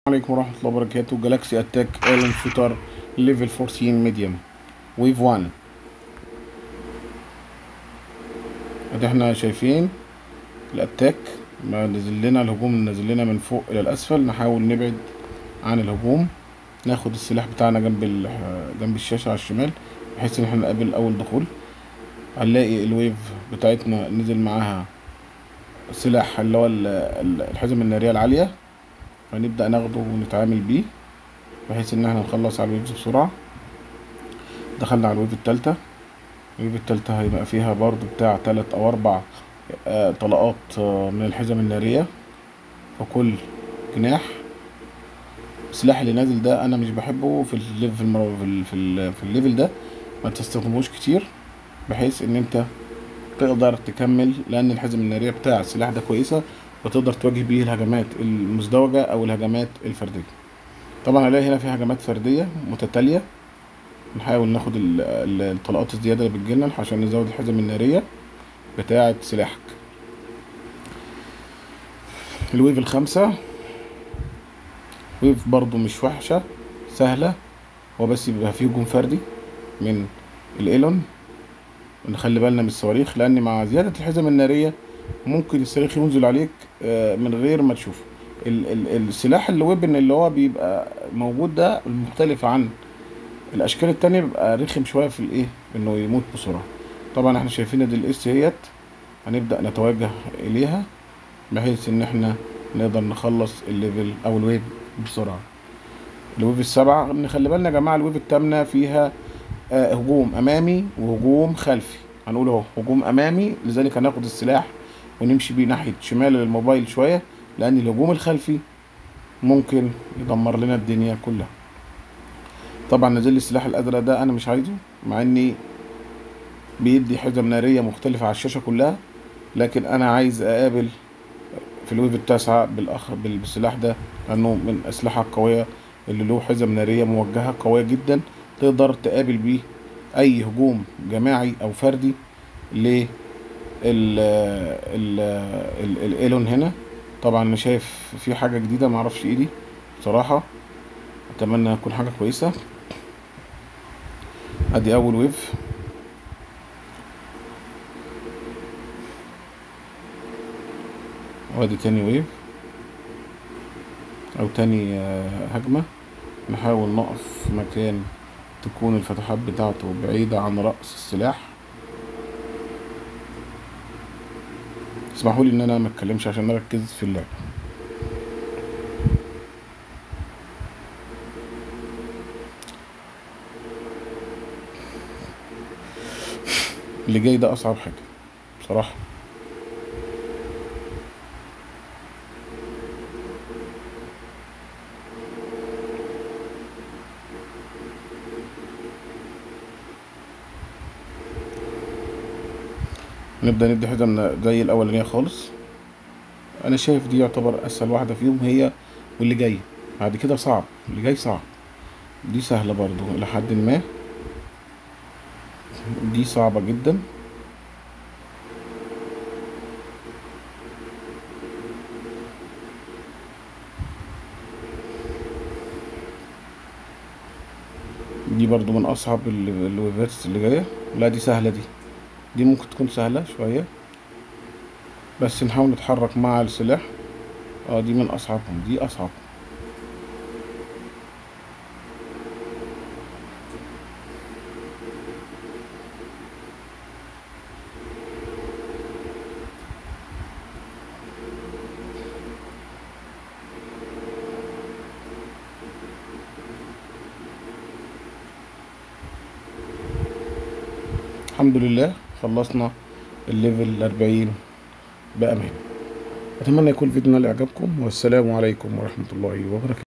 عليكم ورحمة الله وبركاته جالاكسي اتاك ايلون شوتر ليفل 14 ميديوم ويف 1 ادي احنا شايفين الاتاك ما نزل لنا الهجوم نازل لنا من فوق الى الاسفل نحاول نبعد عن الهجوم ناخد السلاح بتاعنا جنب جنب الشاشة على الشمال بحيث ان احنا نقابل اول دخول هنلاقي الويف بتاعتنا نزل معاها سلاح اللي هو الحزم النارية العالية فنبدأ ناخده ونتعامل بيه بحيث ان احنا نخلص على الويفز بسرعة دخلنا على الويف التالتة الويف التالتة هيبقى فيها برضو بتاع تلات او اربع آه طلقات آه من الحزم النارية في كل جناح السلاح اللي نازل ده انا مش بحبه في الليفل في ال في, ال في الليفل ده ما تستخدموش كتير بحيث ان انت تقدر تكمل لان الحزم النارية بتاع السلاح ده كويسة وتقدر تواجه بيه الهجمات المزدوجة او الهجمات الفردية طبعا هلاقي هنا في هجمات فردية متتالية نحاول ناخد الطلقات الزيادة اللي بتجيلنا عشان نزود الحزم النارية بتاعة سلاحك الويف الخامسة ويف برضو مش وحشة سهلة هو بس بيبقى فيه هجوم فردي من الايلون نخلي بالنا من الصواريخ لان مع زيادة الحزم النارية ممكن الصاروخ ينزل عليك من غير ما تشوفه السلاح الويبن اللي هو بيبقى موجود ده المختلف عن الاشكال التانية بيبقى رخم شوية في الايه انه يموت بسرعة طبعا احنا شايفين دي الاس هيت هنبدأ نتوجه اليها بحيث ان احنا نقدر نخلص الليفل او الويب بسرعة الويف السبعة نخلي بالنا يا جماعة الويف التامنة فيها آه هجوم امامي وهجوم خلفي هنقول اهو هجوم امامي لذلك هناخد السلاح ونمشي بيه ناحية شمال الموبايل شوية لأن الهجوم الخلفي ممكن يدمر لنا الدنيا كلها طبعا نزل لي السلاح الأزرق ده أنا مش عايزه مع إني بيدي حزم نارية مختلفة على الشاشة كلها لكن أنا عايز أقابل في الويف التاسعة بالأخ بالسلاح ده لأنه من الأسلحة القوية اللي له حزم نارية موجهة قوية جدا تقدر تقابل بيه أي هجوم جماعي أو فردي ل ال ال الايلون هنا طبعا انا شايف في حاجه جديده معرفش ايه دي بصراحه اتمنى تكون حاجه كويسه ادي اول ويف وادي تاني ويف او تاني هجمه نحاول نقف في مكان تكون الفتحات بتاعته بعيده عن راس السلاح اسمحوا لي ان انا ما اتكلمش عشان اركز في اللعبه اللي جاي ده اصعب حاجه بصراحه نبدأ ندي حزم زي الأولانية خالص أنا شايف دي يعتبر أسهل واحدة فيهم هي واللي جاي بعد كده صعب اللي جاي صعب دي سهلة برضو إلى حد ما دي صعبة جدا دي برضو من أصعب الويفات اللي جاية لا دي سهلة دي دي ممكن تكون سهلة شوية بس نحاول نتحرك مع السلاح اه دي من اصعبهم دي اصعب الحمد لله خلصنا الليفل الأربعين بأمان أتمنى يكون فيديونا لإعجابكم والسلام عليكم ورحمة الله وبركاته